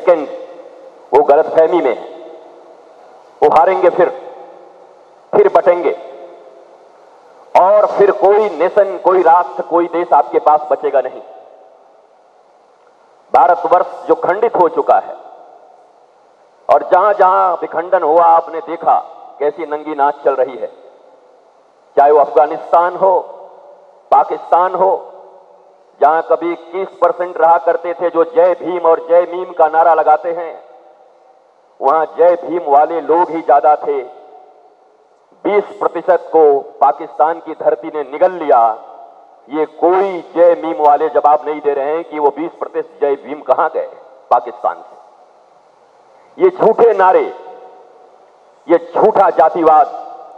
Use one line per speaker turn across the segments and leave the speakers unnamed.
second वो गलतफहमी में है वो हारेंगे फिर फिर बटेंगे और फिर कोई नेशन कोई राष्ट्र कोई देश आपके पास बचेगा नहीं भारतवर्ष जो खंडित हो चुका है और जहां जहां विखंडन हुआ आपने देखा कैसी नंगी नाच चल रही है चाहे वो अफगानिस्तान हो पाकिस्तान हो जहां कभी इक्कीस परसेंट रहा करते थे जो जय भीम और जय मीम का नारा लगाते हैं वहां जय भीम वाले लोग ही ज्यादा थे 20 प्रतिशत को पाकिस्तान की धरती ने निगल लिया ये कोई जय मीम वाले जवाब नहीं दे रहे हैं कि वो 20 प्रतिशत जय भीम कहां गए पाकिस्तान से ये झूठे नारे ये झूठा जातिवाद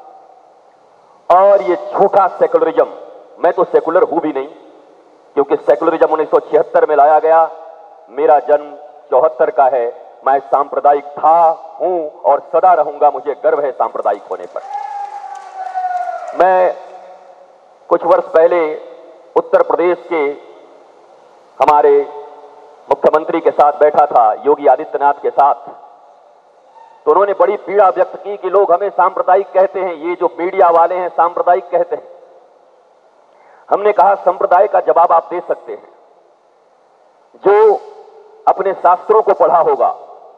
और ये झूठा सेकुलरिज्म मैं तो सेकुलर हूं भी नहीं क्योंकि सेकुलरिज्म उन्नीस में लाया गया मेरा जन्म चौहत्तर का है मैं सांप्रदायिक था हूं और सदा रहूंगा मुझे गर्व है सांप्रदायिक होने पर मैं कुछ वर्ष पहले उत्तर प्रदेश के हमारे मुख्यमंत्री के साथ बैठा था योगी आदित्यनाथ के साथ तो उन्होंने बड़ी पीड़ा व्यक्त की कि लोग हमें सांप्रदायिक कहते हैं ये जो मीडिया वाले हैं सांप्रदायिक कहते हैं हमने कहा संप्रदाय का जवाब आप दे सकते हैं जो अपने शास्त्रों को पढ़ा होगा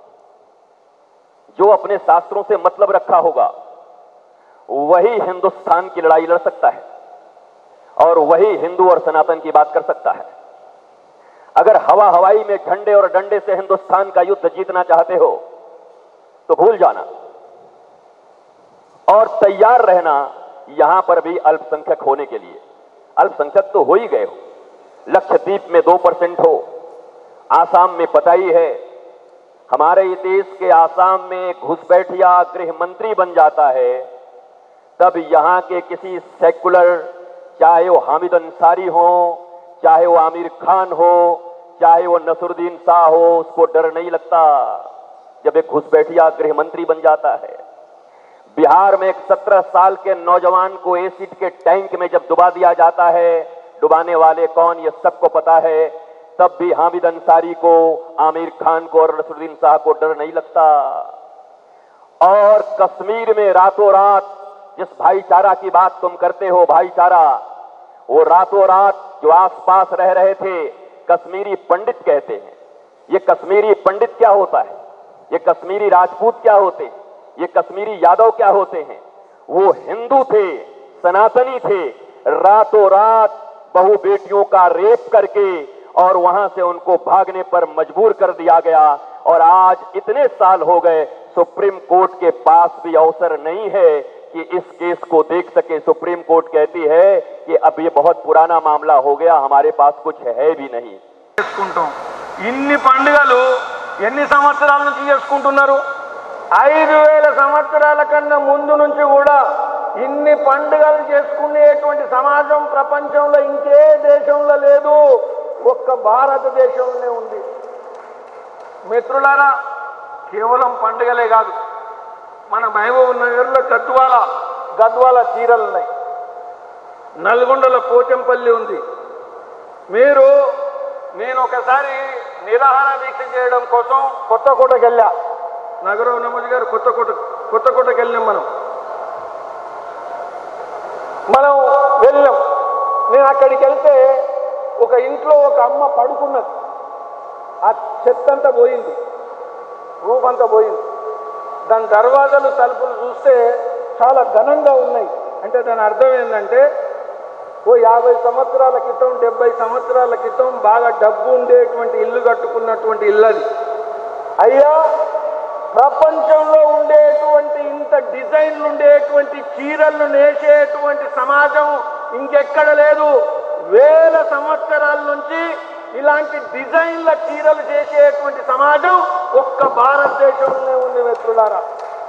जो अपने शास्त्रों से मतलब रखा होगा वही हिंदुस्तान की लड़ाई लड़ सकता है और वही हिंदू और सनातन की बात कर सकता है अगर हवा हवाई में झंडे और डंडे से हिंदुस्तान का युद्ध जीतना चाहते हो तो भूल जाना और तैयार रहना यहां पर भी अल्पसंख्यक होने के लिए अल्पसंख्यक तो हो ही गए हो लक्षद्वीप में दो परसेंट हो आसाम में पता ही है हमारे देश के आसाम में घुसपैठिया गृह मंत्री बन जाता है तब यहां के किसी सेकुलर चाहे वो हामिद अंसारी हो चाहे वो आमिर खान हो चाहे वो नसरुद्दीन शाह हो उसको डर नहीं लगता जब एक घुसपैठिया गृह मंत्री बन जाता है बिहार में एक सत्रह साल के नौजवान को एसिड के टैंक में जब डुबा दिया जाता है डुबाने वाले कौन ये सबको पता है तब भी हामिद अंसारी को आमिर खान को और नसरुद्दीन शाह को डर नहीं लगता और कश्मीर में रातों रात जिस भाईचारा की बात तुम करते हो भाईचारा वो रातों रात जो आसपास रह रहे थे कश्मीरी पंडित कहते हैं ये कश्मीरी पंडित क्या होता है ये कश्मीरी राजपूत क्या होते हैं ये कश्मीरी यादव क्या होते हैं वो हिंदू थे सनातनी थे रातों रात बहु बेटियों का रेप करके और वहां से उनको भागने पर मजबूर कर दिया गया और आज इतने साल हो गए सुप्रीम कोर्ट के पास भी अवसर नहीं है कि इस केस को देख सके सुप्रीम कोर्ट कहती है कि अब ये बहुत पुराना मामला हो गया हमारे पास कुछ है भी नहीं
చేసుకుంటాం ఇన్ని పండుగలు ఎన్ని సంవత్సరాల నుంచి చేసుకుంటున్నారు ఐదు వేల సంవత్సరాల కన్నా ముందు నుంచి కూడా ఇన్ని పండుగలు చేసుకునేటువంటి సమాజం ప్రపంచంలో ఇంకే దేశంలో లేదు ఒక్క భారతదేశంలోనే ఉంది మిత్రులారా కేవలం పండుగలే కాదు మన మహబూబ్ నగర్లో గద్వాల గద్వాల చీరలు ఉన్నాయి నల్గొండలో పోచంపల్లి ఉంది మీరు నేను ఒకసారి నిరాహార దీక్ష చేయడం కోసం కొత్తకోటకి వెళ్ళా నగరం నమోజ్ గారు కొత్తకోట కొత్తకోటకి వెళ్ళాం మనం మనం వెళ్ళాం నేను అక్కడికి వెళ్తే ఒక ఇంట్లో ఒక అమ్మ పడుకున్నది ఆ చెత్త అంతా పోయింది రూప్ అంతా పోయింది దాని దర్వాజాలు తలుపులు చూస్తే చాలా ఘనంగా ఉన్నాయి అంటే దాని అర్థం ఏంటంటే ఓ యాభై సంవత్సరాల క్రితం డెబ్బై సంవత్సరాల క్రితం బాగా డబ్బు ఉండేటువంటి ఇల్లు కట్టుకున్నటువంటి ఇల్లు అది అయ్యా ప్రపంచంలో ఉండేటువంటి ఇంత డిజైన్లు ఉండేటువంటి చీరలను నేసేటువంటి సమాజం ఇంకెక్కడ లేదు వేల సంవత్సరాల నుంచి ఇలాంటి డిజైన్ల చీరలు చేసేటువంటి సమాజం ఒక్క భారతదేశంలోనే ఉంది మిత్రులారా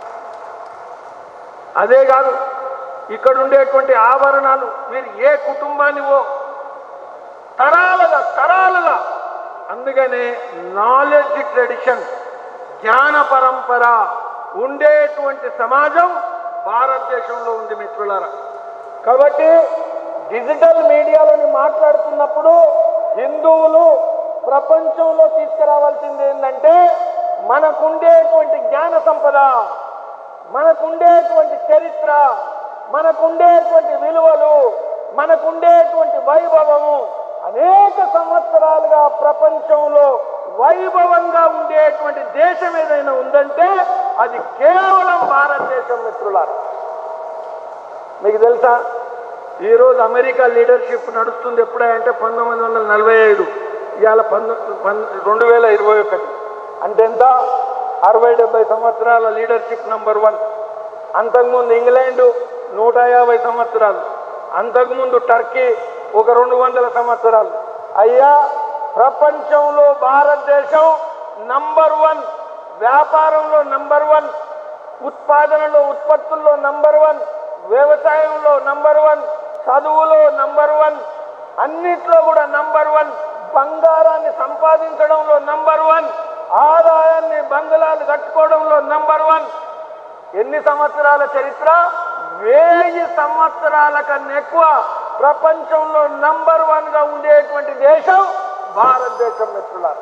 అదే కాదు ఇక్కడ ఉండేటువంటి ఆభరణాలు మీరు ఏ కుటుంబాన్ని ఓ తరాలుగా తరాలుగా అందుకనే నాలెడ్జ్ ట్రెడిషన్ జ్ఞాన పరంపర ఉండేటువంటి సమాజం భారతదేశంలో ఉంది మిత్రులారా కాబట్టి డిజిటల్ మీడియాలోని మాట్లాడుతున్నప్పుడు హిందువులు ప్రపంచంలో తీసుకురావాల్సింది ఏంటంటే మనకుండేటువంటి జ్ఞాన సంపద మనకుండేటువంటి చరిత్ర మనకుండేటువంటి విలువలు మనకుండేటువంటి వైభవము అనేక సంవత్సరాలుగా ప్రపంచంలో వైభవంగా ఉండేటువంటి దేశం ఏదైనా ఉందంటే అది కేవలం భారతదేశం మిత్రులారు మీకు తెలుసా ఈరోజు అమెరికా లీడర్షిప్ నడుస్తుంది ఎప్పుడంటే పంతొమ్మిది వందల నలభై ఐదు ఇవాళ పంతొ పన్ రెండు వేల ఇరవై ఒకటి అంటే ఎంత అరవై డెబ్బై సంవత్సరాల లీడర్షిప్ నంబర్ వన్ అంతకుముందు ఇంగ్లాండు నూట యాభై సంవత్సరాలు అంతకుముందు టర్కీ ఒక రెండు వందల సంవత్సరాలు అయ్యా ప్రపంచంలో భారతదేశం నంబర్ వన్ వ్యాపారంలో నంబర్ వన్ ఉత్పాదనలో ఉత్పత్తుల్లో నంబర్ వన్ వ్యవసాయంలో నంబర్ వన్ చదువులో నంబర్ వన్ అన్నిట్లో కూడా నంబర్ వన్ బంగారాన్ని సంపాదించడంలో నంబర్ వన్ ఆదాయాన్ని బంగళాలు కట్టుకోవడంలో నంబర్ వన్ ఎన్ని సంవత్సరాల చరిత్ర వెయ్యి సంవత్సరాల కన్నా ఎక్కువ ప్రపంచంలో నంబర్ వన్ గా ఉండేటువంటి దేశం భారతదేశం మిత్రులారు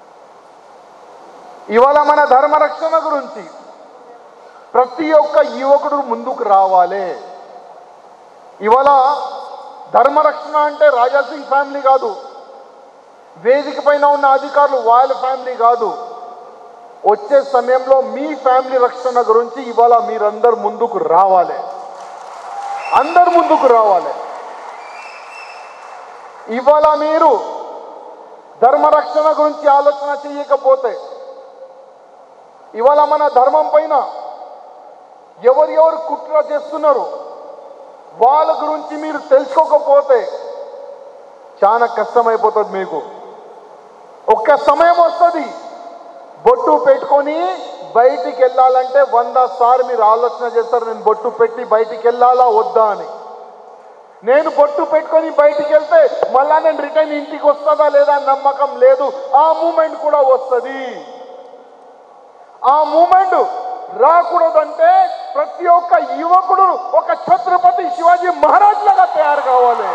ఇవాళ మన ధర్మరక్షణ గురించి ప్రతి ఒక్క యువకుడు ముందుకు రావాలి ఇవాళ ధర్మరక్షణ అంటే రాజాసింగ్ ఫ్యామిలీ కాదు వేదిక పైన ఉన్న అధికారులు వాళ్ళ ఫ్యామిలీ కాదు వచ్చే సమయంలో మీ ఫ్యామిలీ రక్షణ గురించి ఇవాళ మీరందరు ముందుకు రావాలి అందరు ముందుకు రావాలి ఇవాళ మీరు ధర్మరక్షణ గురించి ఆలోచన చేయకపోతే ఇవాళ మన ధర్మం పైన ఎవరు ఎవరు కుట్ర చేస్తున్నారు వాళ్ళ గురించి మీరు తెలుసుకోకపోతే చాలా కష్టమైపోతుంది మీకు ఒక్క సమయం వస్తుంది బొట్టు పెట్టుకొని బయటికి వెళ్ళాలంటే వంద సార్లు మీరు ఆలోచన చేస్తారు నేను బొట్టు పెట్టి బయటికి వెళ్ళాలా వద్దా అని నేను బొట్టు పెట్టుకొని బయటికి వెళ్తే మళ్ళా నేను రిటర్న్ ఇంటికి వస్తుందా లేదా అని నమ్మకం లేదు ఆ మూమెంట్ కూడా వస్తుంది ఆ మూమెంట్ రాకూడదంటే ప్రతి ఒక్క యువకుడు ఒక ఛత్రపతి శివాజీ మహారాజ్ లాగా తయారు కావాలి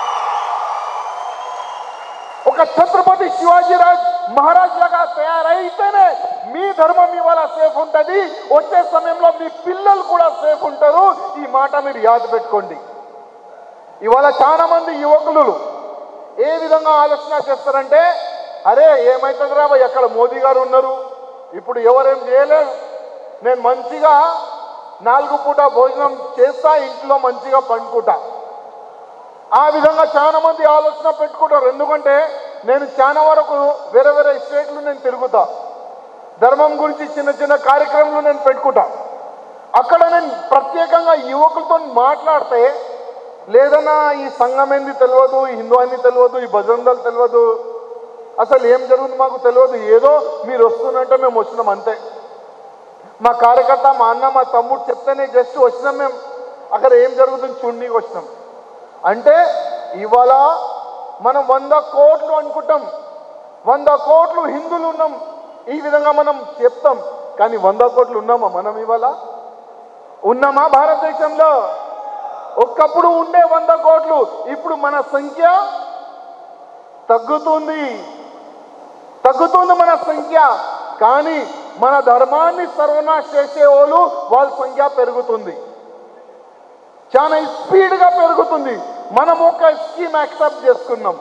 ఒక ఛత్రపతి శివాజీ రాజ్ మహారాజ్ లాగా తయారైతేనే మీ ధర్మం ఇవాళ సేఫ్ ఉంటుంది వచ్చే సమయంలో మీ పిల్లలు కూడా సేఫ్ ఉంటారు ఈ మాట మీరు యాద పెట్టుకోండి ఇవాళ చాలా మంది యువకులు ఏ విధంగా ఆలోచన చేస్తారంటే అరే ఏమైతుంది రా భయ్, అక్కడ మోదీ గారు ఉన్నారు ఇప్పుడు ఎవరేం చేయలేరు నేను మంచిగా నాలుగు పూట భోజనం చేస్తా ఇంట్లో మంచిగా పండుకుంటా ఆ విధంగా చాలా మంది ఆలోచన పెట్టుకుంటారు ఎందుకంటే నేను చాలా వరకు వేరే వేరే స్టేట్లు నేను తిరుగుతా ధర్మం గురించి చిన్న చిన్న కార్యక్రమాలు నేను పెట్టుకుంటా అక్కడ నేను ప్రత్యేకంగా యువకులతో మాట్లాడితే లేదన్నా ఈ సంఘం ఏంది తెలియదు ఈ హిందూ అని తెలియదు ఈ భజనందలు తెలియదు అసలు ఏం జరుగుతుంది మాకు తెలియదు ఏదో మీరు వస్తున్నట్టే మేము వచ్చినాం అంతే మా కార్యకర్త మా అన్న మా తమ్ముడు చెప్తేనే జస్ట్ వచ్చినాం మేము అక్కడ ఏం జరుగుతుంది చూడనీకి వచ్చినాం అంటే ఇవాళ మనం వంద కోట్లు అనుకుంటాం వంద కోట్లు హిందువులు ఉన్నాం ఈ విధంగా మనం చెప్తాం కానీ వంద కోట్లు ఉన్నామా మనం ఇవాళ ఉన్నామా భారతదేశంలో ఒక్కప్పుడు ఉండే వంద కోట్లు ఇప్పుడు మన సంఖ్య తగ్గుతుంది తగ్గుతుంది మన సంఖ్య కానీ మన ధర్మాన్ని సర్వనాశ చేసే వాళ్ళు వాళ్ళ సంఖ్య పెరుగుతుంది చాలా స్పీడ్గా పెరుగుతుంది మనం ఒక స్కీమ్ యాక్సెప్ట్ చేసుకున్నాం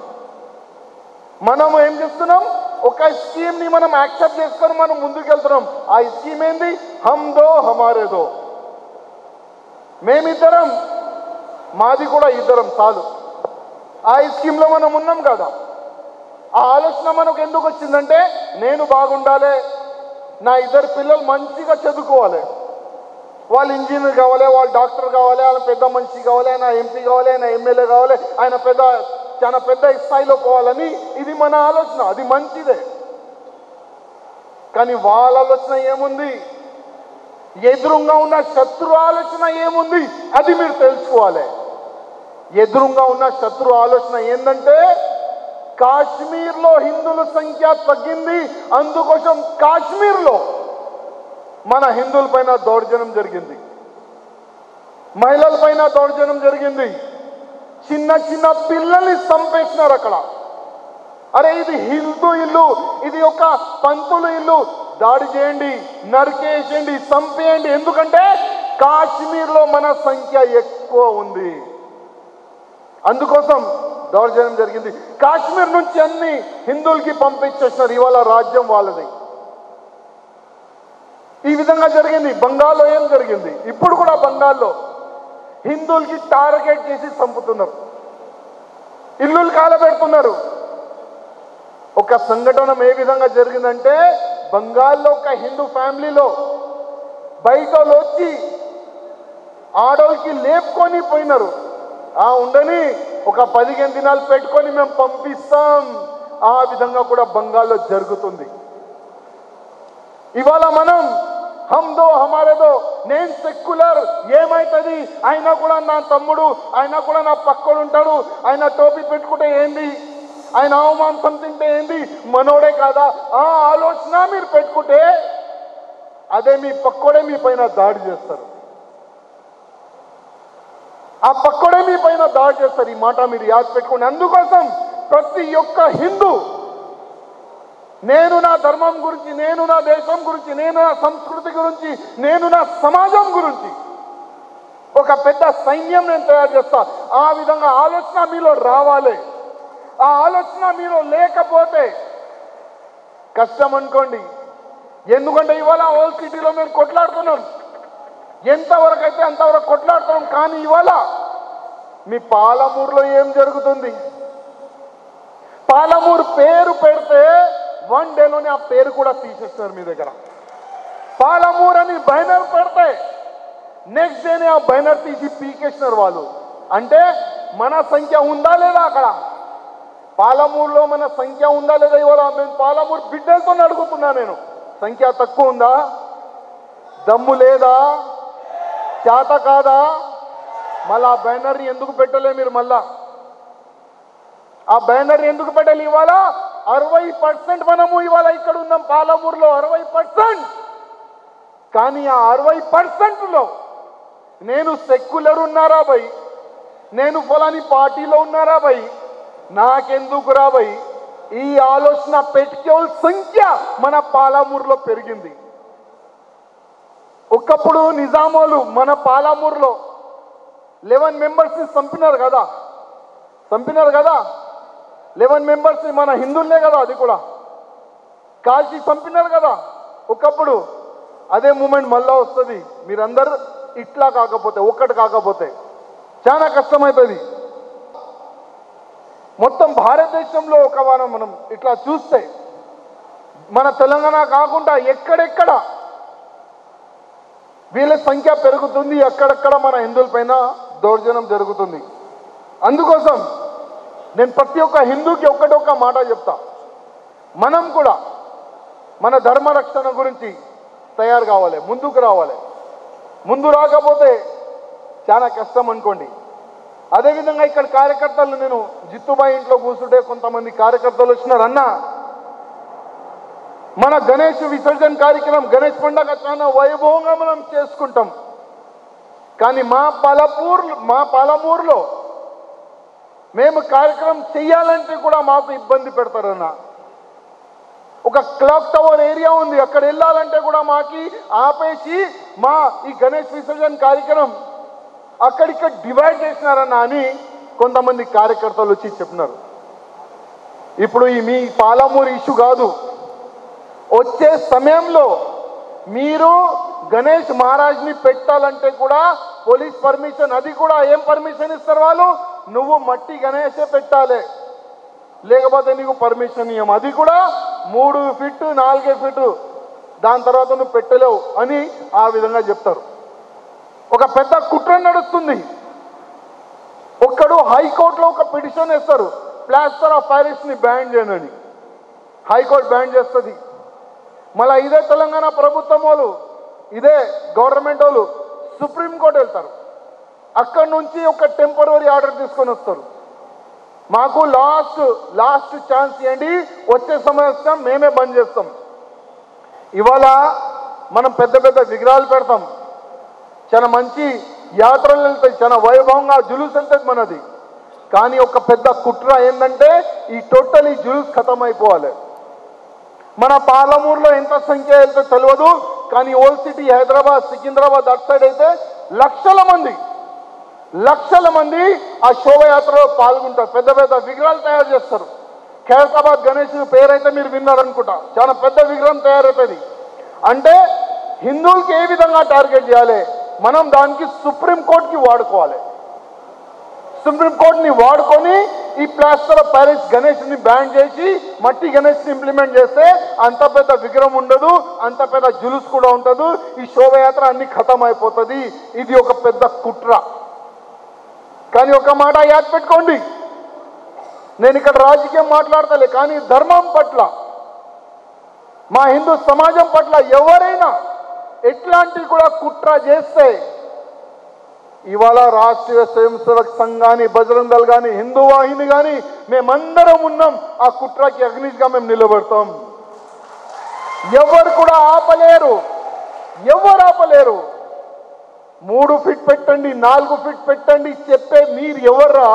మనం ఏం చేస్తున్నాం ఒక స్కీమ్ ని మనం యాక్సెప్ట్ చేసుకొని మనం ముందుకు వెళ్తున్నాం ఆ స్కీమ్ ఏంది హమ్ దో హమారేదో మేమిద్దరం మాది కూడా ఇద్దరం చాలు ఆ స్కీమ్ లో మనం ఉన్నాం కదా ఆ ఆలోచన మనకు ఎందుకు వచ్చిందంటే నేను బాగుండాలి నా ఇద్దరు పిల్లలు మంచిగా చదువుకోవాలి వాళ్ళు ఇంజనీర్ కావాలి వాళ్ళు డాక్టర్ కావాలి ఆయన పెద్ద మనిషి కావాలి ఆయన ఎంపీ కావాలి ఆయన ఎమ్మెల్యే కావాలి ఆయన పెద్ద చాలా పెద్ద స్థాయిలో పోవాలని ఇది మన ఆలోచన అది మంచిదే కానీ వాళ్ళ ఆలోచన ఏముంది ఎదురుగా ఉన్న శత్రు ఆలోచన ఏముంది అది మీరు తెలుసుకోవాలి ఎదురుగా ఉన్న శత్రు ఆలోచన ఏంటంటే కాశ్మీర్లో హిందువుల సంఖ్య తగ్గింది అందుకోసం కాశ్మీర్లో మన హిందువుల పైన దౌర్జన్యం జరిగింది మహిళల పైన దౌర్జన్యం జరిగింది చిన్న చిన్న పిల్లల్ని చంపేసినారు అక్కడ అరే ఇది హిందూ ఇల్లు ఇది ఒక పంతులు ఇల్లు దాడి చేయండి నరికేసేయండి చంపేయండి ఎందుకంటే కాశ్మీర్లో మన సంఖ్య ఎక్కువ ఉంది అందుకోసం దౌర్జన్యం జరిగింది కాశ్మీర్ నుంచి అన్ని హిందువులకి పంపించేసినారు ఇవాళ రాజ్యం వాళ్ళది ఈ విధంగా జరిగింది బంగాల్లో ఏం జరిగింది ఇప్పుడు కూడా బంగాల్లో హిందువులకి టార్గెట్ చేసి చంపుతున్నారు ఇల్లులు కాలబెడుతున్నారు ఒక సంఘటన ఏ విధంగా జరిగిందంటే బంగాల్లో ఒక హిందూ ఫ్యామిలీలో బయట వాళ్ళు వచ్చి ఆడోళ్ళకి లేపుకొని పోయినారు ఆ ఉండని ఒక పదిహేను దినాలు పెట్టుకొని మేము పంపిస్తాం ఆ విధంగా కూడా బంగాల్లో జరుగుతుంది ఇవాళ మనం హమ్దో హమారేదో నేను సెక్యులర్ ఏమైతుంది ఆయన కూడా నా తమ్ముడు ఆయన కూడా నా పక్కడు ఉంటాడు ఆయన టోపీ పెట్టుకుంటే ఏంది ఆయన అవమానం తింటే ఏంది మనోడే కాదా ఆ ఆలోచన మీరు పెట్టుకుంటే అదే మీ పక్కోడే మీ పైన దాడి చేస్తారు ఆ పక్కోడే మీ పైన దాడి చేస్తారు ఈ మాట మీరు యాద పెట్టుకోండి అందుకోసం ప్రతి ఒక్క హిందూ నేను నా ధర్మం గురించి నేను నా దేశం గురించి నేను నా సంస్కృతి గురించి నేను నా సమాజం గురించి ఒక పెద్ద సైన్యం నేను తయారు చేస్తా ఆ విధంగా ఆలోచన మీలో రావాలి ఆ ఆలోచన మీలో లేకపోతే కష్టం అనుకోండి ఎందుకంటే ఇవాళ ఓల్ సిటీలో మేము కొట్లాడుతున్నాం ఎంతవరకు అయితే అంతవరకు కొట్లాడుతున్నాం కానీ ఇవాళ మీ పాలమూరులో ఏం జరుగుతుంది పాలమూరు పేరు పెడితే వన్ డేలోనే ఆ పేరు కూడా తీసేస్తున్నారు మీ దగ్గర పాలమూరు అని బైనర్ పెడితే నెక్స్ట్ డేనే ఆ బైనర్ తీసి పీకేసినారు వాళ్ళు అంటే మన సంఖ్య ఉందా లేదా అక్కడ పాలమూరులో మన సంఖ్య ఉందా లేదా ఇవాళ మేము పాలమూరు బిడ్డలతో అడుగుతున్నా నేను సంఖ్య తక్కువ ఉందా దమ్ము లేదా చేత కాదా మళ్ళా ఆ బ్యానర్ ఎందుకు పెట్టలే మీరు మళ్ళా ఆ బ్యానర్ ఎందుకు పెట్టాలి ఇవాళ అరవై పర్సెంట్ మనము ఇవాళ ఇక్కడ ఉన్నాం పాలమూరులో అరవై పర్సెంట్ కానీ ఆ అరవై పర్సెంట్లో నేను సెక్యులర్ ఉన్నారా భయ్ నేను ఫలాని పార్టీలో ఉన్నారా భయ్ నాకెందుకు రా భయ్ ఈ ఆలోచన పెట్టుకోవాల సంఖ్య మన పాలమూరులో పెరిగింది ఒకప్పుడు నిజామోలు మన పాలమూరులో లెవెన్ మెంబర్స్ని చంపినారు కదా చంపినారు కదా లెవెన్ మెంబర్స్ని మన హిందువులే కదా అది కూడా కాల్చి చంపినారు కదా ఒకప్పుడు అదే మూమెంట్ మళ్ళా వస్తుంది మీరందరూ ఇట్లా కాకపోతే ఒక్కటి కాకపోతే చాలా కష్టమవుతుంది మొత్తం భారతదేశంలో ఒక వారం మనం ఇట్లా చూస్తే మన తెలంగాణ కాకుండా ఎక్కడెక్కడ వీళ్ళ సంఖ్య పెరుగుతుంది ఎక్కడెక్కడ మన హిందువుల పైన దౌర్జన్యం జరుగుతుంది అందుకోసం నేను ప్రతి ఒక్క హిందూకి ఒక్కటొక్క మాట చెప్తా మనం కూడా మన ధర్మ రక్షణ గురించి తయారు కావాలి ముందుకు రావాలి ముందు రాకపోతే చాలా కష్టం అనుకోండి అదేవిధంగా ఇక్కడ కార్యకర్తలు నేను జిత్తుబాయి ఇంట్లో కూర్చుంటే కొంతమంది కార్యకర్తలు వచ్చినారు అన్న మన గణేష్ విసర్జన కార్యక్రమం గణేష్ పండగ చాలా వైభవంగా మనం చేసుకుంటాం కానీ మా పలపూర్ మా పాలమూరులో మేము కార్యక్రమం చెయ్యాలంటే కూడా మాకు ఇబ్బంది పెడతారన్న ఒక క్లాక్ టవర్ ఏరియా ఉంది అక్కడ వెళ్ళాలంటే కూడా మాకి ఆపేసి మా ఈ గణేష్ విసర్జన కార్యక్రమం అక్కడిక్కడ డివైడ్ చేసినారన్న అని కొంతమంది కార్యకర్తలు వచ్చి చెప్పినారు ఇప్పుడు ఈ మీ పాలమూరు ఇష్యూ కాదు వచ్చే సమయంలో మీరు గణేష్ మహారాజ్ని పెట్టాలంటే కూడా పోలీస్ పర్మిషన్ అది కూడా ఏం పర్మిషన్ ఇస్తారు వాళ్ళు నువ్వు మట్టి గణేషే పెట్టాలి లేకపోతే నీకు పర్మిషన్ ఇవ్వం అది కూడా మూడు ఫిట్ నాలుగే ఫిట్ దాని తర్వాత నువ్వు పెట్టలేవు అని ఆ విధంగా చెప్తారు ఒక పెద్ద కుట్ర నడుస్తుంది ఒక్కడు హైకోర్టులో ఒక పిటిషన్ వేస్తారు ప్లాస్టర్ ఆఫ్ ప్యారిస్ ని బ్యాన్ చేయనని హైకోర్టు బ్యాన్ చేస్తుంది మళ్ళీ ఇదే తెలంగాణ ప్రభుత్వం వాళ్ళు ఇదే గవర్నమెంట్ వాళ్ళు సుప్రీంకోర్టు వెళ్తారు అక్కడి నుంచి ఒక టెంపరీ ఆర్డర్ తీసుకొని వస్తారు మాకు లాస్ట్ లాస్ట్ ఛాన్స్ ఇవ్వండి వచ్చే సంవత్సరం మేమే బంద్ చేస్తాం ఇవాళ మనం పెద్ద పెద్ద విగ్రహాలు పెడతాం చాలా మంచి యాత్రలు వెళ్తాయి చాలా వైభవంగా జులుస్ వెళ్తుంది మనది కానీ ఒక పెద్ద కుట్ర ఏంటంటే ఈ టోటల్ ఈ జులుస్ ఖతం అయిపోవాలి మన పాలమూరులో ఎంత సంఖ్య వెళ్తే తెలియదు కానీ ఓల్డ్ సిటీ హైదరాబాద్ సికింద్రాబాద్ అటు సైడ్ అయితే లక్షల మంది లక్షల మంది ఆ శోభయాత్రలో పాల్గొంటారు పెద్ద పెద్ద విగ్రహాలు తయారు చేస్తారు ఖైరతాబాద్ గణేష్ పేరైతే మీరు విన్నారనుకుంటా చాలా పెద్ద విగ్రహం తయారవుతుంది అంటే హిందువులకి ఏ విధంగా టార్గెట్ చేయాలి మనం దానికి సుప్రీంకోర్టుకి వాడుకోవాలి సుప్రీంకోర్టుని వాడుకొని ఈ ప్లాస్టర్ ఆఫ్ ప్యారిస్ గణేష్ ని బ్యాన్ చేసి మట్టి గణేష్ ని ఇంప్లిమెంట్ చేస్తే అంత పెద్ద విగ్రహం ఉండదు అంత పెద్ద జులుస్ కూడా ఉండదు ఈ శోభయాత్ర అన్ని ఖతం అయిపోతుంది ఇది ఒక పెద్ద కుట్ర కానీ ఒక మాట యాద్ పెట్టుకోండి నేను ఇక్కడ రాజకీయం మాట్లాడతలే కానీ ధర్మం పట్ల మా హిందూ సమాజం పట్ల ఎవరైనా ఎట్లాంటి కూడా కుట్ర చేస్తే ఇవాళ రాష్ట్రీయ స్వయం సేవక్ సంఘ్ కానీ బజరంగ్ దళ్ కానీ హిందూ వాహిని కానీ మేమందరం ఉన్నాం ఆ కుట్రకి అగ్నిష్గా మేము నిలబడతాం ఎవరు కూడా ఆపలేరు ఎవరు ఆపలేరు మూడు ఫిట్ పెట్టండి నాలుగు ఫిట్ పెట్టండి చెప్పే మీరు ఎవర్రా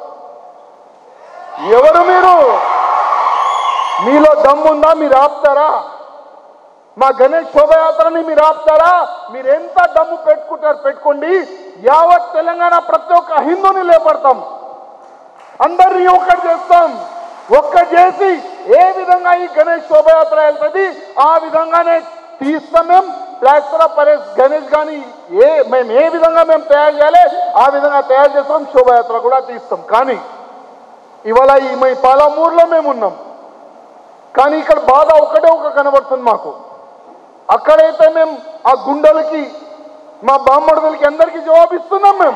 ఎవరు మీరు మీలో దమ్ముందా మీరు ఆపుతారా మా గణేష్ శోభయాత్రని మీరు ఆపుతారా మీరు ఎంత దమ్ము పెట్టుకుంటారు పెట్టుకోండి యావత్ తెలంగాణ ప్రతి ఒక్క హిందూని లేపడతాం అందరినీ ఒక్కటి చేస్తాం ఒక్క చేసి ఏ విధంగా ఈ గణేష్ శోభయాత్ర వెళ్తుంది ఆ విధంగానే తీస్తాం మేము ప్లాస్టర్ ఆఫ్ పరేస్ గణేష్ కానీ ఏ మేము ఏ విధంగా మేము తయారు చేయాలి ఆ విధంగా తయారు చేస్తాం శోభయాత్ర కూడా తీస్తాం కానీ ఇవాళ ఈ మీ పాలమూరులో మేము ఉన్నాం కానీ ఇక్కడ బాధ ఒకటే ఒక కనబడుతుంది మాకు అక్కడైతే మేము ఆ గుండెలకి మా బామ్మడుదలకి అందరికీ జవాబిస్తున్నాం మేము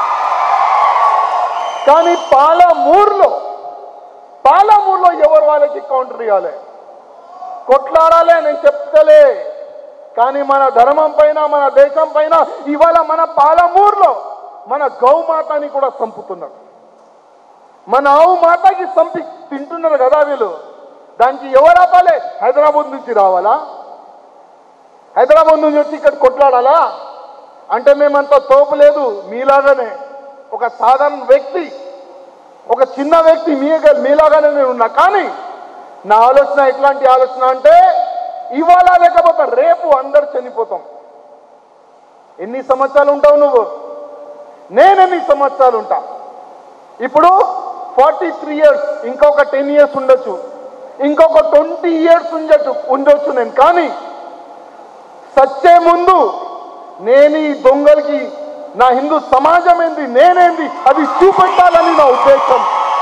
కానీ పాలమూరులో పాలమూరులో ఎవరు వాళ్ళకి కౌంటర్ ఇవ్వాలి కొట్లాడాలి నేను చెప్తలే కానీ మన ధర్మం పైన మన దేశం పైన ఇవాళ మన పాలమూరులో మన గౌమాతని కూడా చంపుతున్నారు మన ఆవు మాతకి చంపి తింటున్నారు కదా వీళ్ళు దానికి ఎవరు ఆపాలి హైదరాబాద్ నుంచి రావాలా హైదరాబాద్ నుంచి వచ్చి ఇక్కడ కొట్లాడాలా అంటే మేమంత తోపు లేదు మీలాగానే ఒక సాధారణ వ్యక్తి ఒక చిన్న వ్యక్తి మీ మీలాగానే నేను ఉన్నా కానీ నా ఆలోచన ఎట్లాంటి ఆలోచన అంటే ఇవాళ లేకపోతే రేపు అందరు చనిపోతాం ఎన్ని సంవత్సరాలు ఉంటావు నువ్వు నేను ఎన్ని సంవత్సరాలు ఉంటా ఇప్పుడు ఫార్టీ త్రీ ఇయర్స్ ఇంకొక టెన్ ఇయర్స్ ఉండొచ్చు ఇంకొక ట్వంటీ ఇయర్స్ ఉండొచ్చు ఉండొచ్చు నేను కానీ సచ్చే ముందు నేను ఈ దొంగలకి నా హిందూ సమాజం ఏంది నేనేంది అది చూపెట్టాలని నా ఉద్దేశం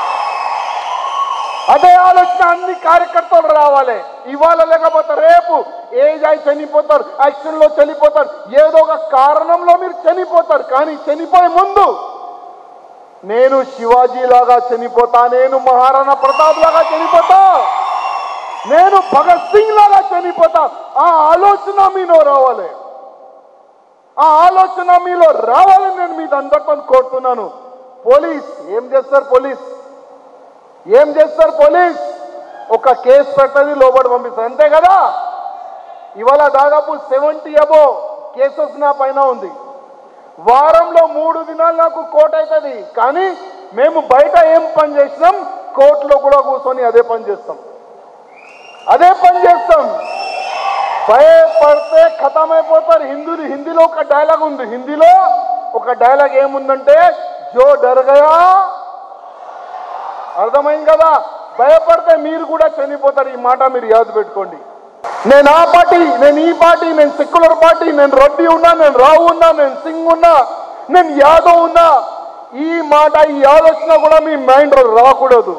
అదే ఆలోచన అన్ని కార్యకర్తలు రావాలి ఇవాళ లేకపోతే రేపు ఏజ్ అయి చనిపోతారు యాక్షన్ లో చనిపోతారు ఏదో ఒక కారణంలో మీరు చనిపోతారు కానీ చనిపోయే ముందు నేను శివాజీ లాగా చనిపోతా నేను మహారాణా ప్రతాప్ లాగా చనిపోతా నేను భగత్ సింగ్ లాగా చనిపోతా ఆ ఆలోచన మీలో రావాలి ఆ ఆలోచన మీలో రావాలని నేను మీ అందరితో కోరుతున్నాను పోలీస్ ఏం చేస్తారు పోలీస్ ఏం చేస్తారు పోలీస్ ఒక కేసు పెడుతుంది లోపల పంపిస్తారు అంతే కదా ఇవాళ దాదాపు సెవెంటీ అబో కేసెస్ నా పైన ఉంది వారంలో మూడు దినాలు నాకు కోర్టు అవుతుంది కానీ మేము బయట ఏం పని చేసినాం కోర్టులో కూడా కూర్చొని అదే పని చేస్తాం అదే పని చేస్తాం భయపడితే ఖతం అయిపోతారు హిందీలో హిందీలో ఒక డైలాగ్ ఉంది హిందీలో ఒక డైలాగ్ ఏముందంటే జో డర్ గయా అర్థమైంది కదా భయపడితే మీరు కూడా చనిపోతారు ఈ మాట మీరు యాద పెట్టుకోండి నేను ఆ పార్టీ నేను ఈ పార్టీ నేను సెక్యులర్ పార్టీ నేను రెడ్డి ఉన్నా నేను రావు ఉన్నా నేను సింగ్ ఉన్నా నేను యాదవ్ ఉన్నా ఈ మాట ఈ ఆలోచన కూడా మీ మైండ్ రాకూడదు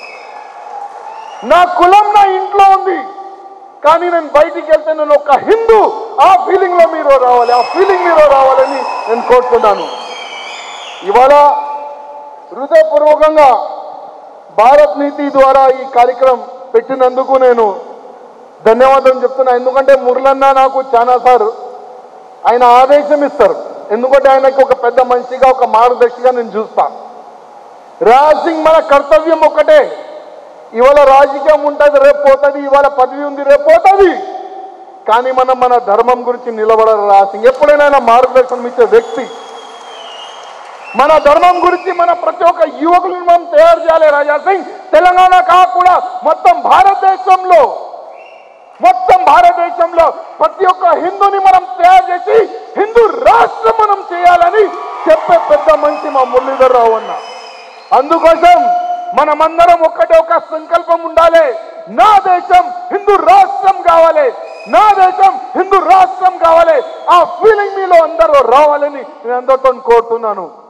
నా కులం నా ఇంట్లో ఉంది కానీ నేను బయటికి వెళ్తే నేను ఒక హిందూ ఆ ఫీలింగ్ లో మీరు రావాలి ఆ ఫీలింగ్ మీరు రావాలని నేను కోరుతున్నాను ఇవాళ హృదయపూర్వకంగా భారత్ నీతి ద్వారా ఈ కార్యక్రమం పెట్టినందుకు నేను ధన్యవాదాలు చెప్తున్నా ఎందుకంటే మురళన్న నాకు చాలా సార్ ఆయన ఆదేశం ఇస్తారు ఎందుకంటే ఆయనకి ఒక పెద్ద మనిషిగా ఒక మార్గదర్శిగా నేను చూస్తా రాసింగ్ మన కర్తవ్యం ఒకటే ఇవాళ రాజకీయం ఉంటుంది రేపు పోతుంది ఇవాళ పదవి ఉంది రేపు పోతుంది కానీ మనం మన ధర్మం గురించి నిలబడాలి రాసింగ్ ఎప్పుడైనా ఆయన మార్గదర్శనం ఇచ్చే వ్యక్తి మన ధర్మం గురించి మన ప్రతి ఒక్క యువకులను మనం తయారు చేయాలి రాజా సింగ్ తెలంగాణ కాకుండా మొత్తం భారతదేశంలో మొత్తం భారతదేశంలో ప్రతి ఒక్క హిందూని మనం తయారు చేసి హిందూ రాష్ట్రం మనం చేయాలని చెప్పే పెద్ద మనిషి మా మురళీధర్ రావు అన్న అందుకోసం మనమందరం ఒక్కటే ఒక సంకల్పం ఉండాలి నా దేశం హిందూ రాష్ట్రం కావాలి నా దేశం హిందూ రాష్ట్రం కావాలి ఆ ఫీలింగ్ మీలో అందరూ రావాలని నేను అందరితో కోరుతున్నాను